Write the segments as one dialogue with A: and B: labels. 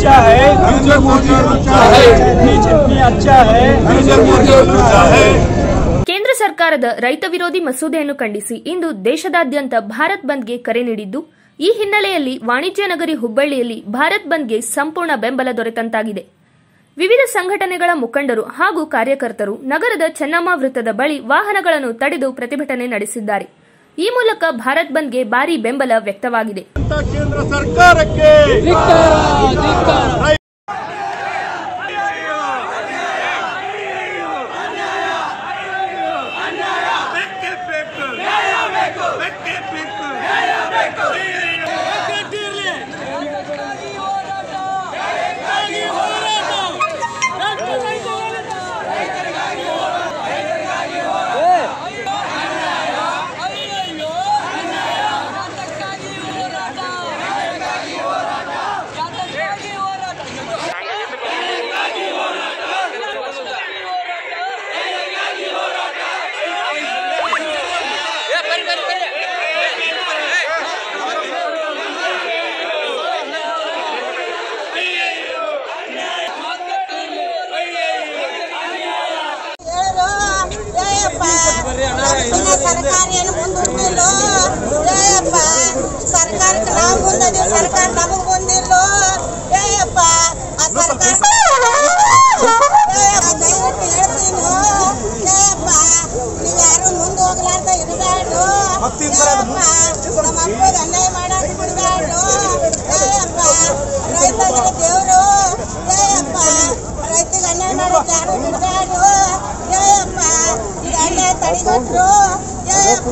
A: अच्छा है
B: फ्यूचर मोदी अच्छा है
A: बीजेपी अच्छा है
B: फ्यूचर मोदी अच्छा है
C: ಕೇಂದ್ರ ಸರ್ಕಾರದ ರೈತ ವಿರೋಧಿ ಮಸೂದೆಯನ್ನು ಖಂಡಿಸಿ ಇಂದು ದೇಶದಾದ್ಯಂತ ಭಾರತ್ ಬಂದ್ಗೆ ಕರೆ ನೀಡಿದ್ದು ಈ ಹಿನ್ನೆಲೆಯಲ್ಲಿ ವಾಣಿಜ್ಯ ನಗರಿ ಹುಬ್ಬಳ್ಳಿಯಲ್ಲಿ ಭಾರತ್ ಬಂದ್ಗೆ ಸಂಪೂರ್ಣ ಬೆಂಬಲ ದೊರೆತಂತಾಗಿದೆ ವಿವಿಧ ಸಂಘಟನೆಗಳ ಮುಖಂಡರು ಹಾಗೂ ಕಾರ್ಯಕರ್ತರು ನಗರದ ಚೆನ್ನಮ್ಮ ವೃತ್ತದ ಬಳಿ ವಾಹನಗಳನ್ನು ತಡೆದು ಪ್ರತಿಭಟನೆ ನಡೆಸಿದ್ದಾರೆ ಈ ಮೂಲಕ ಭಾರತ್ ಬಂದ್ಗೆ ಭಾರಿ ಬೆಂಬಲ ವ್ಯಕ್ತವಾಗಿದೆ
B: ಅಂತ ಕೇಂದ್ರ ಸರ್ಕಾರಕ್ಕೆ
D: ಹೇಳು ಜಯಪ್ಪ ಇವತ್ತಿನ ಸರ್ಕಾರ ಏನು ಮುಂದುವರಿದಿಲ್ಲ ಜಯಪ್ಪ ಸರ್ಕಾರಕ್ಕೆ ನಾವು ಮುಂದದೀವಿ ಸರ್ಕಾರ ನಮಗ್ ಮುಂದಿಲ್ಲ ಜಯಪ್ಪ ಆ ಸರ್ಕಾರ ಜಯಪ್ಪ ದಯವಿಟ್ಟು ಹೇಳ್ತೀನಿ ಜಯಪ್ಪ ನೀವು ಯಾರು ಮುಂದೆ ಹೋಗ್ಲಾರ್ದ ಇರಬೇಡ್ರು ಜಯಪ್ಪ ನಮ್ಮ ಅಪ್ಪಗೆ ಅನ್ಯಾಯ ಮಾಡಕ್ ಬಿಡಬೇಡ್ರು ಜಯಪ್ಪ ರೈತರಿಗೆ ದೇವರು ಜಯಪ್ಪ ರೈತರಿಗೆ ಅನ್ಯಾಯ ಮಾಡೋದು ಯಾರು ಬಿಡಬೇಡ್ರು ಜಯಪ್ಪ ಇದು ಅನ್ಯಾಯ ತಡಿಗಟ್ರು ಜಯಪ್ಪ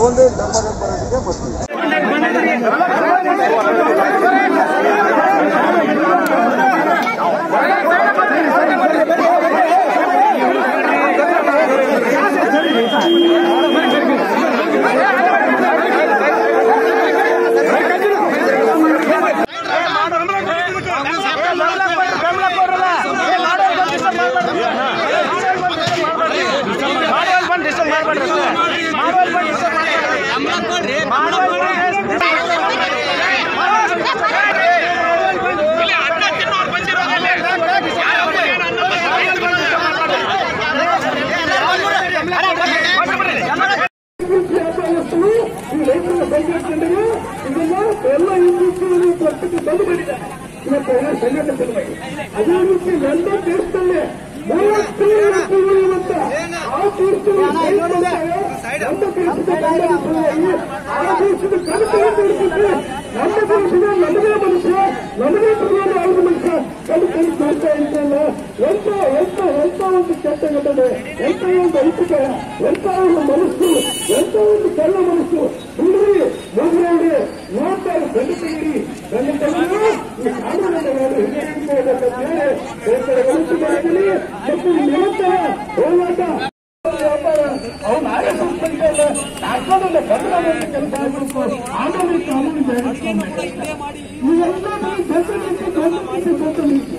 E: ಎಲ್ಲ ಹಿಂದೂಗಳು ಪ್ರಸ್ತುತ ಬಂದು ಬಂದಿದೆ ಇವತ್ತು ಎಲ್ಲ ಸಂಘಟನೆ ಸಲುವಾಗಿ ಅದೇ ರೀತಿ ಎಲ್ಲ ದೇಶದಲ್ಲೇ ಮೂವತ್ತು ವರ್ಷಗಳು ಇವತ್ತ ಆ ದೇಶದಲ್ಲಿ ನಮ್ಮ ದೇಶದ ಗಂಡನ ಸಲುವಾಗಿ ಆ ದೇಶದ ಕನಸನ್ನು ನಡೆಸಿದ್ರೆ ನಮ್ಮ ದೇಶದ ನಮದೇ ಮನುಷ್ಯ ನಮದೇ ಪ್ರಧಾನ ಆಳುವ ಮನುಷ್ಯ ಕಣ್ಣು ಕಣ್ಣು ಮಾಡ್ತಾ ಇದ್ದಲ್ಲ ಎಂತ ಎಂತ ಎಂತ ಒಂದು ಕೆಟ್ಟ ಘಟನೆ ಎಂತ ಒಂದು ಐತಿಕ ಎಂತ ಒಂದು ಮನಸ್ಸು ಎಂತ ಒಂದು ಕಳ್ಳ ಮನಸ್ಸು ಹುಡುಗಿ ಮಗುರವ್ರಿ ನೋಡ್ತಾರೆ ಗಂಡು ತೆಗೀರಿ ಗಂಡು ತೆಗೆದು ಈ ಕಾನೂನನ್ನು ಹಿರಿಯ ಹಿಡಿಯಬೇಕಂತೇಳಿ ರೈತರ ಮನಸ್ಸು ಮಾಡ್ತೀನಿ ಮತ್ತು ಈ ನಿರಂತರ ಹೋರಾಟ ವ್ಯಾಪಾರ ಅವನು ಆಯ ಸಂಸ್ಥೆಗಳ ಕಾರ್ಖಾನೆ ಬದಲಾವಣೆ ಕೆಲಸ ಆಗಬೇಕು ಆಮೇಲೆ ಕಾನೂನು ಜಾರಿಗೆ ಇವೆಲ್ಲ ಜನರಿಗೆ ಕಾನೂನು ಗೊತ್ತಲಿತ್ತು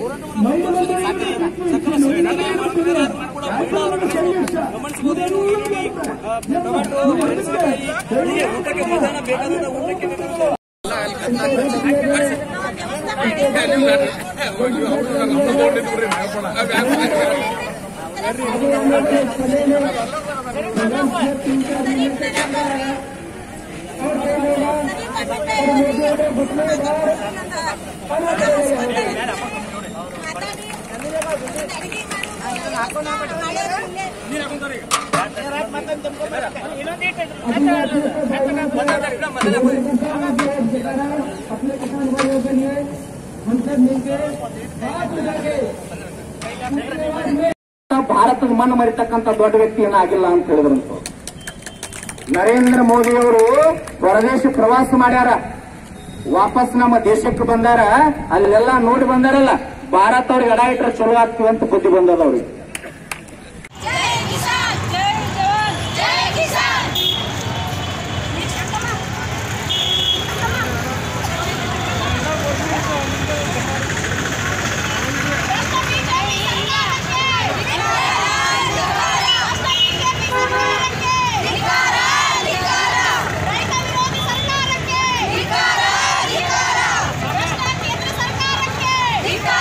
F: ಭಾರತದ ಮಣ್ಣು ಮರಿತಕ್ಕಂತ ದೊಡ್ಡ ವ್ಯಕ್ತಿ ಏನಾಗಿಲ್ಲ ಅಂತ ಹೇಳಿದ್ರಂತ ನರೇಂದ್ರ ಮೋದಿ ಅವರು ಹೊರದೇಶ ಪ್ರವಾಸ ಮಾಡ್ಯಾರ ವಾಪಸ್ ನಮ್ಮ ದೇಶಕ್ಕೆ ಬಂದಾರ ಅಲ್ಲೆಲ್ಲ ನೋಡಿ ಬಂದಾರಲ್ಲ ಭಾರತ ಅವ್ರಿಗೆ ಎಡ ಇಟ್ರೆ ಚಲೋ ಆಗ್ತೀವಿ ಅಂತ ಬುದ್ಧಿ ಬಂದದ ಅವ್ರಿಗೆ
D: ಜೈ ಕಿಸಾನ್ ಜೈ ಜವಾನ್ ಜೈ ಕಿಸಾನ್ ಸರ್ಕಾರಕ್ಕೆ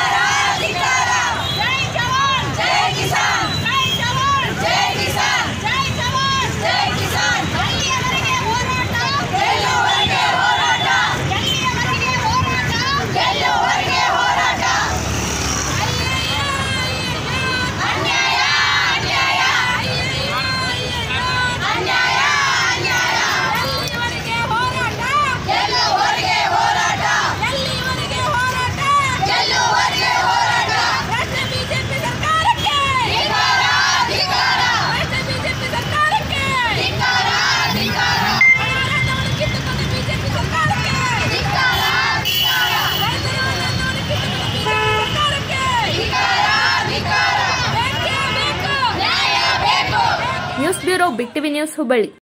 C: ಬಿಗ್ ಟಿವಿ ನ್ಯೂಸ್ ಹುಬ್ಬಳ್ಳಿ